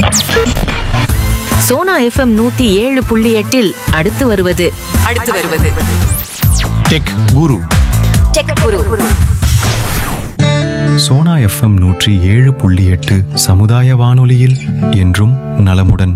Sona FM நூத்தி ஏழு புள்ளி எட்டில் அடுத்து வருவது அடுத்து வருவது டெக் குரு சோனா எஃப்எம் நூற்றி ஏழு புள்ளி எட்டு சமுதாய வானொலியில் என்றும் நலமுடன்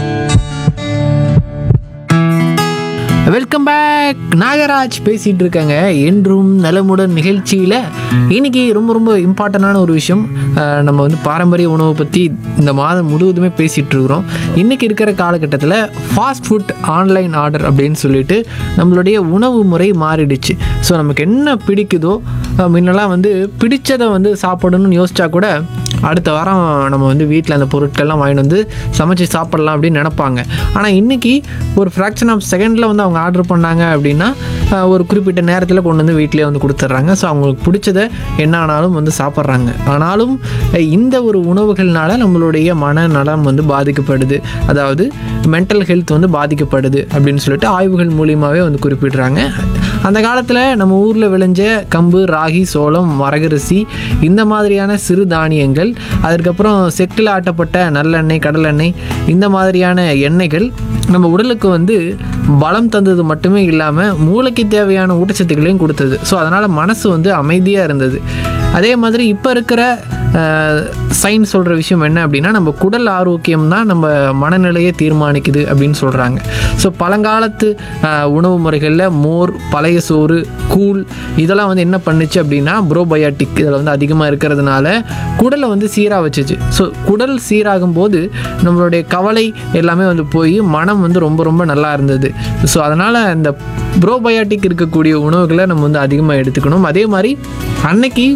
வெல்கம் பேக் நாகராஜ் பேசிகிட்டு இருக்காங்க என்றும் நலமுடன் நிகழ்ச்சியில் இன்னைக்கு ரொம்ப ரொம்ப இம்பார்ட்டண்டான ஒரு விஷயம் அஹ், நம்ம வந்து பாரம்பரிய உணவை பற்றி இந்த மாதம் முழுவதுமே பேசிகிட்டு இருக்கிறோம் இன்றைக்கி இருக்கிற காலகட்டத்தில் ஃபாஸ்ட் ஃபுட் ஆன்லைன் ஆர்டர் அப்படின்னு சொல்லிட்டு நம்மளுடைய உணவு முறை மாறிடுச்சு ஸோ நமக்கு என்ன பிடிக்குதோ அஹ், முன்னெல்லாம் வந்து பிடிச்சதை வந்து சாப்பிடணும்னு யோசிச்சா கூட அடுத்த வாரம் நம்ம வந்து வீட்டில் அந்த பொருட்கள்லாம் வாங்கிட்டு வந்து சமைச்சு சாப்பிடலாம் அப்படின்னு நினைப்பாங்க ஆனால் இன்றைக்கி ஒரு ஃப்ராக்ஷன் ஆஃப் செகண்டில் வந்து அவங்க ஆர்டர் பண்ணாங்க அப்படின்னா ஆஹ், ஒரு குறிப்பிட்ட நேரத்தில் கொண்டு வந்து வீட்டிலே வந்து கொடுத்துட்றாங்க ஸோ அவங்களுக்கு பிடிச்சத என்ன ஆனாலும் வந்து சாப்பிட்றாங்க ஆனாலும் அஹ், இந்த ஒரு உணவுகள்னால நம்மளுடைய மனநலம் வந்து பாதிக்கப்படுது அதாவது மென்டல் ஹெல்த் வந்து பாதிக்கப்படுது அப்படின்னு சொல்லிட்டு ஆய்வுகள் மூலியமாகவே வந்து குறிப்பிடுறாங்க அந்த காலத்தில் நம்ம ஊரில் விளைஞ்ச கம்பு ராகி சோளம் வரகரிசி இந்த மாதிரியான சிறு தானியங்கள் அதுக்கப்புறம் செக்கில் ஆட்டப்பட்ட நல்லெண்ணெய் கடலெண்ணெய் இந்த மாதிரியான எண்ணெய்கள் நம்ம உடலுக்கு வந்து பலம் தந்தது மட்டுமே இல்லாமல் மூளைக்கு தேவையான ஊட்டச்சத்துக்களையும் கொடுத்தது ஸோ அதனால் மனசு வந்து அமைதியாக இருந்தது அதே மாதிரி இப்போ இருக்கிற சயின்ஸ் சொல்கிற விஷயம் என்ன அப்படின்னா நம்ம குடல் ஆரோக்கியம் தான் நம்ம மனநிலையை தீர்மானிக்குது அப்படின்னு சொல்கிறாங்க ஸோ பழங்காலத்து அஹ், உணவு முறைகளில் மோர் பழைய சோறு கூழ் இதெல்லாம் வந்து என்ன பண்ணுச்சு அப்படின்னா ப்ரோபயாட்டிக் இதில் வந்து அதிகமாக இருக்கிறதுனால குடலை வந்து சீராக வச்சுச்சு ஸோ குடல் சீராகும் போது நம்மளுடைய கவலை எல்லாமே வந்து போய் மனம் வந்து ரொம்ப ரொம்ப நல்லா இருந்தது ஸோ அதனால் இந்த ப்ரோபயாட்டிக் இருக்கக்கூடிய உணவுகளை நம்ம வந்து அதிகமாக எடுத்துக்கணும் அதே மாதிரி அன்னைக்கு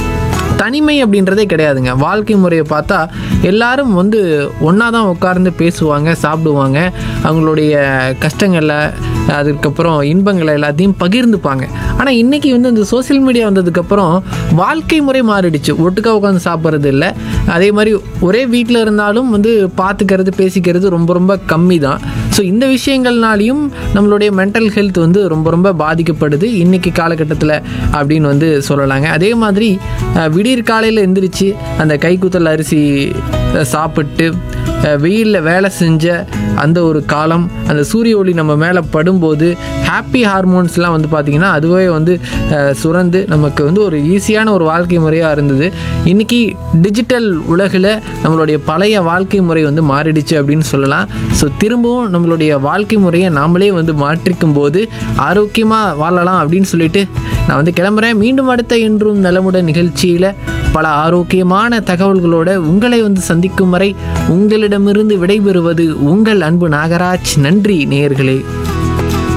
தனிமை அப்படின்றதே கிடையாதுங்க வாழ்க்கை முறையை பார்த்தா எல்லாரும் வந்து ஒன்றா தான் உட்கார்ந்து பேசுவாங்க சாப்பிடுவாங்க அவங்களுடைய கஷ்டங்களை அதுக்கப்புறம் இன்பங்களை எல்லாத்தையும் பகிர்ந்துப்பாங்க ஆனால் இன்றைக்கி வந்து இந்த சோஷியல் மீடியா வந்ததுக்கப்புறம் வாழ்க்கை முறை மாறிடுச்சு ஒட்டுக்கா உட்காந்து சாப்பிட்றது இல்லை அதே மாதிரி ஒரே வீட்டில் இருந்தாலும் வந்து பார்த்துக்கிறது பேசிக்கிறது ரொம்ப ரொம்ப கம்மி தான் ஸோ இந்த விஷயங்கள்னாலையும் நம்மளுடைய மென்டல் ஹெல்த் வந்து ரொம்ப ரொம்ப பாதிக்கப்படுது இன்றைக்கி காலகட்டத்தில் அப்படின்னு வந்து சொல்லலாங்க அதே மாதிரி அஹ், விடியற் காலையில் எந்திரிச்சு அந்த கைக்குத்தல் அரிசி அஹ், சாப்பிட்டு வெயிலில் வேலை செஞ்ச அந்த ஒரு காலம் அந்த சூரிய ஒளி நம்ம மேலே படும்போது ஹாப்பி ஹார்மோன்ஸ்லாம் வந்து பார்த்திங்கன்னா அதுவே வந்து அஹ், சுரந்து நமக்கு வந்து ஒரு ஈஸியான ஒரு வாழ்க்கை முறையாக இருந்தது இன்றைக்கி டிஜிட்டல் உலகில் நம்மளுடைய பழைய வாழ்க்கை முறை வந்து மாறிடுச்சு அப்படின்னு சொல்லலாம் ஸோ திரும்பவும் நம்மளுடைய வாழ்க்கை முறையை நாமளே வந்து மாற்றிக்கும் போது ஆரோக்கியமாக வாழலாம் அப்படின்னு சொல்லிட்டு நான் வந்து கிளம்புறேன் மீண்டும் அடுத்த என்றும் நலமுடன் நிகழ்ச்சியில் பல ஆரோக்கியமான தகவல்களோட உங்களை வந்து சந்திக்கும் வரை உங்களிடமிருந்து விடைபெறுவது உங்கள் அன்பு நாகராஜ் நன்றி நேயர்களே